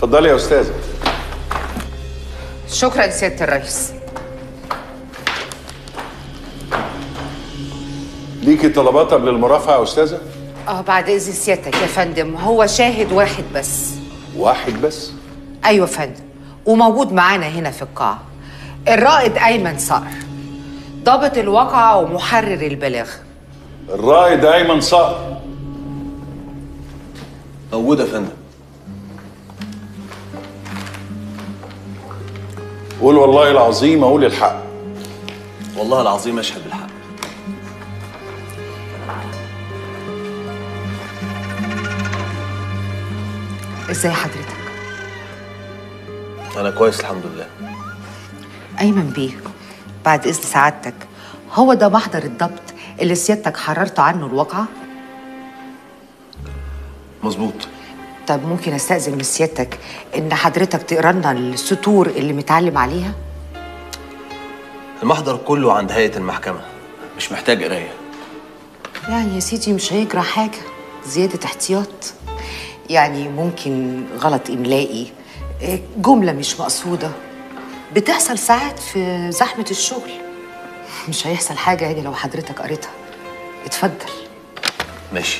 اتفضلي يا استاذه شكرا سياده الرئيس ليكي طلبات قبل المرافعه يا استاذه اه بعد اذن سيادتك يا فندم هو شاهد واحد بس واحد بس ايوه يا فندم وموجود معانا هنا في القاعه الرائد ايمن صقر ضابط الواقعه ومحرر البلاغ الرائد ايمن صقر موجود يا فندم قول والله العظيم اقول الحق والله العظيم اشهد بالحق ازاي حضرتك انا كويس الحمد لله ايمن بيه بعد اذن سعادتك هو ده محضر الضبط اللي سيادتك حررت عنه الواقعه مظبوط طب ممكن استاذن من سيادتك ان حضرتك تقرا لنا السطور اللي متعلم عليها المحضر كله عند هيئه المحكمه مش محتاج قرايه يعني يا سيدي مش هيجرى حاجة زيادة احتياط يعني ممكن غلط إملائي إيه، جملة مش مقصودة بتحصل ساعات في زحمة الشغل مش هيحصل حاجة يعني لو حضرتك قريتها اتفضل ماشي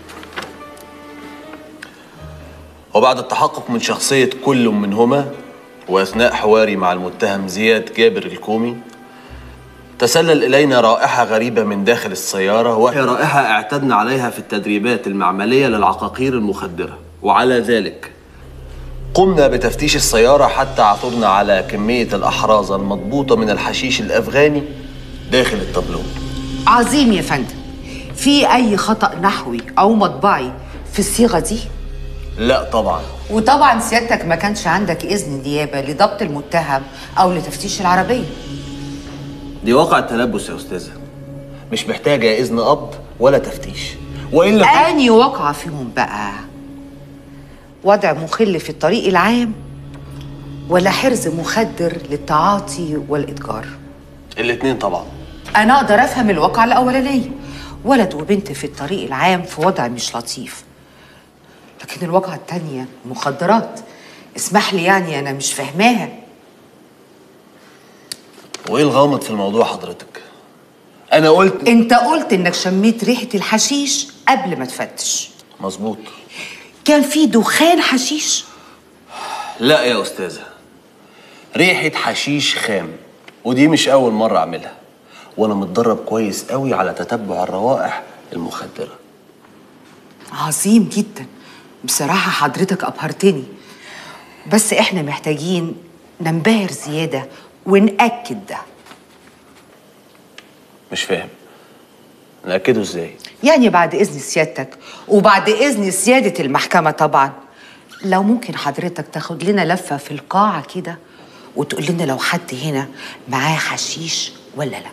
وبعد التحقق من شخصية كل منهما وأثناء حواري مع المتهم زياد جابر الكومي تسلل إلينا رائحة غريبة من داخل السيارة وهي رائحة اعتدنا عليها في التدريبات المعملية للعقاقير المخدرة وعلى ذلك قمنا بتفتيش السيارة حتى عثرنا على كمية الأحراز المضبوطة من الحشيش الأفغاني داخل التابلو عظيم يا فندم في أي خطأ نحوي أو مطبعي في الصيغة دي لا طبعا وطبعا سيادتك ما كانش عندك إذن نيابة لضبط المتهم أو لتفتيش العربية دي واقع التلبس يا أستاذة مش محتاجة إذن قبض ولا تفتيش وإلا أني واقعة فيهم بقى وضع مخل في الطريق العام ولا حرز مخدر للتعاطي والإتجار الاتنين طبعا أنا أقدر أفهم الواقعة الأولانية ولد وبنت في الطريق العام في وضع مش لطيف لكن الواقعة التانية مخدرات اسمح لي يعني أنا مش فاهماها وإيه الغامض في الموضوع حضرتك؟ أنا قلت أنت قلت إنك شميت ريحة الحشيش قبل ما تفتش مظبوط كان في دخان حشيش لا يا أستاذة ريحة حشيش خام ودي مش أول مرة أعملها وأنا متدرب كويس قوي على تتبع الروائح المخدرة عظيم جدا بصراحة حضرتك أبهرتني بس إحنا محتاجين ننبهر زيادة ونأكد ده مش فاهم نأكده إزاي؟ يعني بعد إذن سيادتك وبعد إذن سيادة المحكمة طبعا لو ممكن حضرتك تاخد لنا لفة في القاعة كده وتقول لنا لو حد هنا معاه حشيش ولا لا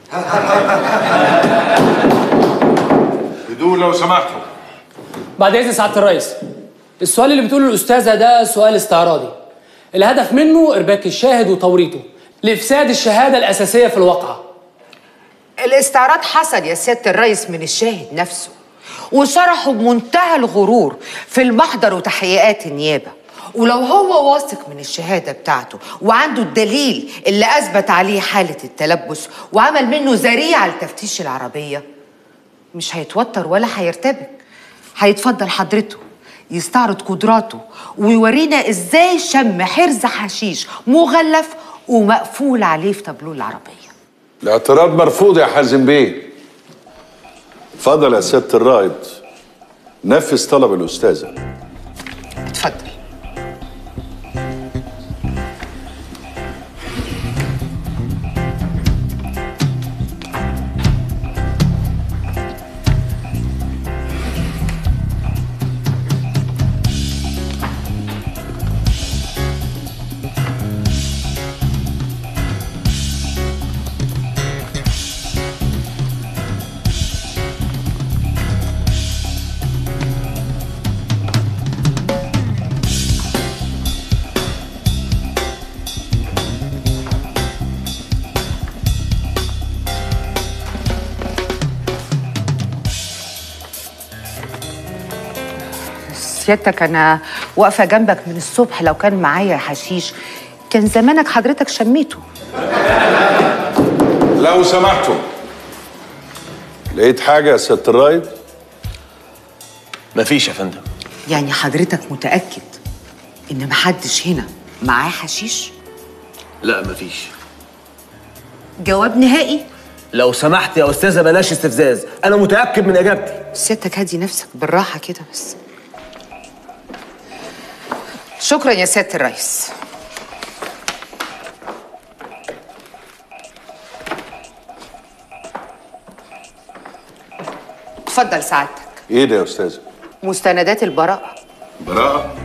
هدوء لو سمحتوا بعد اذن سعاده الرئيس السؤال اللي بتقوله الاستاذه ده سؤال استعراضي الهدف منه ارباك الشاهد وتوريطه لافساد الشهاده الاساسيه في الواقعه الاستعراض حصل يا سيادة الرئيس من الشاهد نفسه وشرحه بمنتهى الغرور في المحضر وتحقيقات النيابة ولو هو واثق من الشهادة بتاعته وعنده الدليل اللي أثبت عليه حالة التلبس وعمل منه ذريعة لتفتيش العربية مش هيتوتر ولا هيرتبك هيتفضل حضرته يستعرض قدراته ويورينا ازاي شم حرز حشيش مغلف ومقفول عليه في تابلوه العربيه الاعتراض مرفوض يا حازم بيه اتفضل يا سياده الرائد نفذ طلب الاستاذه اتفضل سيادتك انا واقفه جنبك من الصبح لو كان معايا حشيش كان زمانك حضرتك شميته لو سمحتوا لقيت حاجة يا سيادة الرايد مفيش يا فندم يعني حضرتك متاكد ان محدش هنا معاه حشيش لا مفيش جواب نهائي لو سمحت يا استاذه بلاش استفزاز انا متاكد من اجابتي سيادتك هدي نفسك بالراحه كده بس شكرا يا سياده الرئيس اتفضل سعادتك ايه ده يا استاذ مستندات البراءه براءة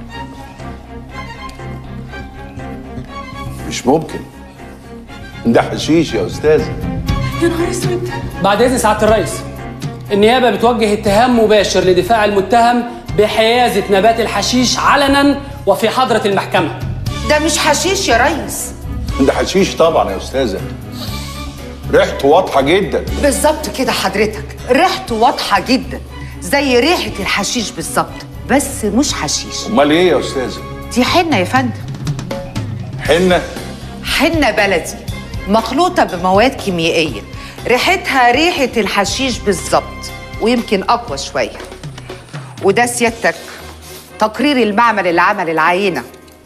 مش ممكن ده حشيش يا استاذ يا نهار اسود بعد اذن سعاده الرئيس النيابه بتوجه اتهام مباشر لدفاع المتهم بحيازه نبات الحشيش علنا وفي حضره المحكمه ده مش حشيش يا ريس ده حشيش طبعا يا استاذة ريحته واضحة جدا بالظبط كده حضرتك ريحته واضحه جدا زي ريحه الحشيش بالظبط بس مش حشيش امال ايه يا استاذة دي حنه يا فندم حنة حنة بلدي مخلوطة بمواد كيميائية ريحتها ريحة الحشيش بالظبط ويمكن أقوى شوية وده سيادتك تقرير المعمل اللي عمل العينة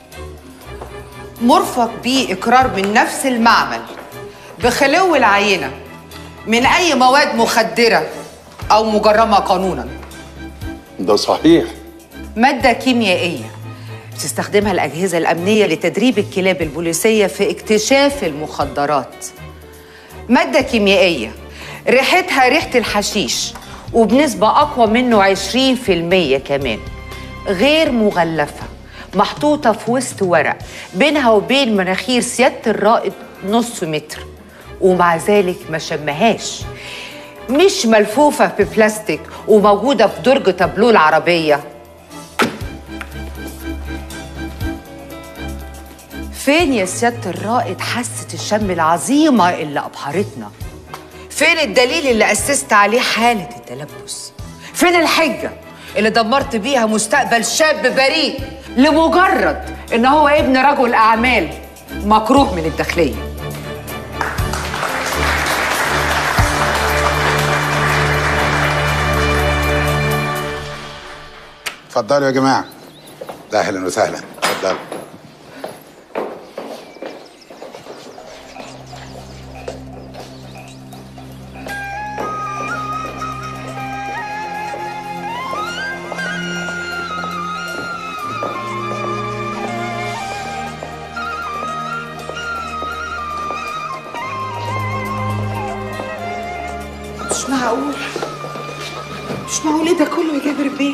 مرفق بيه إقرار من نفس المعمل بخلو العينة من أي مواد مخدرة أو مجرمة قانونا ده صحيح مادة كيميائية بتستخدمها الأجهزة الأمنية لتدريب الكلاب البوليسية في اكتشاف المخدرات مادة كيميائية ريحتها ريحة الحشيش وبنسبة أقوى منه 20% كمان غير مغلفة محطوطة في وسط ورق بينها وبين مناخير سيادة الرائد نص متر ومع ذلك ما شمهاش مش ملفوفة في بلاستيك وموجودة في درج تابلو العربية فين يا سيادة الرائد حاسة الشم العظيمة اللي أبهرتنا؟ فين الدليل اللي أسست عليه حالة التلبس؟ فين الحجة اللي دمرت بيها مستقبل شاب بريء لمجرد إن هو ابن رجل أعمال مكروه من الداخلية؟ اتفضلوا يا جماعه لا اهلا وسهلا اتفضلوا مش معقول مش معقول ايه ده كله يا جابر بيه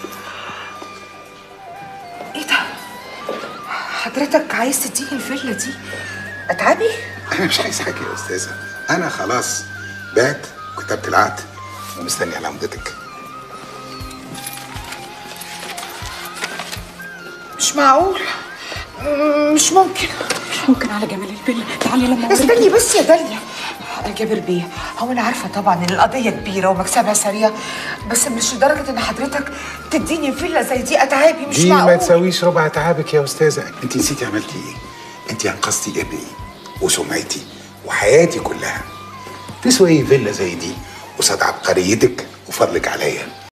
ايه ده حضرتك عايز تديني الفيلا دي اتعبي انا مش عايز حاجه يا استاذه انا خلاص بات كتبت العقد ومستني على عمدتك مش معقول مم، مش ممكن مش ممكن على جمال الفيلا تعالي لما أوريك. استني بس يا داليا يا جابر بيه هو انا عارفه طبعا ان القضيه كبيره ومكسبها سريع بس مش لدرجه ان حضرتك تديني فيلا زي دي اتعابي مش دي ما معقول تساويش ربع تعبك يا استاذه انت نسيتي عملتي ايه انت انقذتي ابني وسمعتي وحياتي كلها تسوى ايه فيلا زي دي قصاد عبقريتك وفضلك عليا